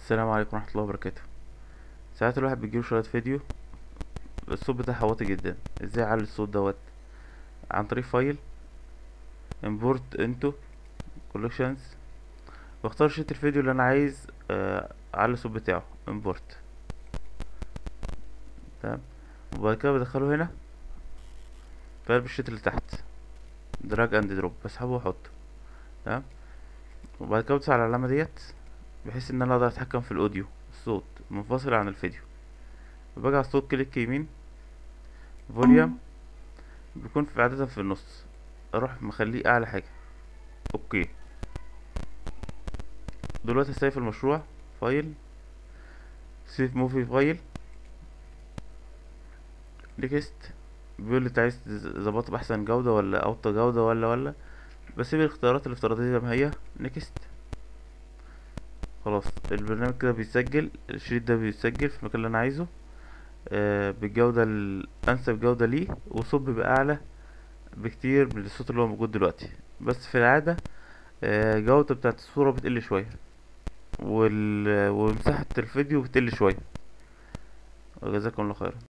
السلام عليكم ورحمة الله وبركاته ساعات الواحد بيجيله شريط فيديو الصوت بتاعها واطي جدا ازاي اعلي الصوت دوت عن طريق فايل import into collections واختار شريط الفيديو اللي انا عايز آه، اعلي الصوت بتاعه import تمام وبعد كده بدخله هنا في قلب الشريط اللي تحت دراج اند دروب بسحبه واحطه تمام وبعد كده بدوس على العلامة ديت بحيث ان انا اقدر اتحكم في الاوديو الصوت منفصل عن الفيديو باجي على الصوت كليك يمين فوليوم بيكون في عادة في النص اروح مخليه اعلى حاجة اوكي دلوقتي سيف المشروع فايل سيف موفي فايل نيكست بيقول لي انت عايز تظبطه باحسن جودة ولا اوطى جودة ولا ولا بسيب الاختيارات الافتراضية زي ما هي نيكست خلاص البرنامج كده بيسجل الشريط ده بيسجل في المكان اللي انا عايزه آه بالجودة الانسب جودة ليه والصوت بيبقى اعلى بكتير من الصوت اللي هو موجود دلوقتي بس في العادة آه جودة بتاعت الصورة بتقل شوية وال... ومساحة الفيديو بتقل شوية وجزاكم الله خيرا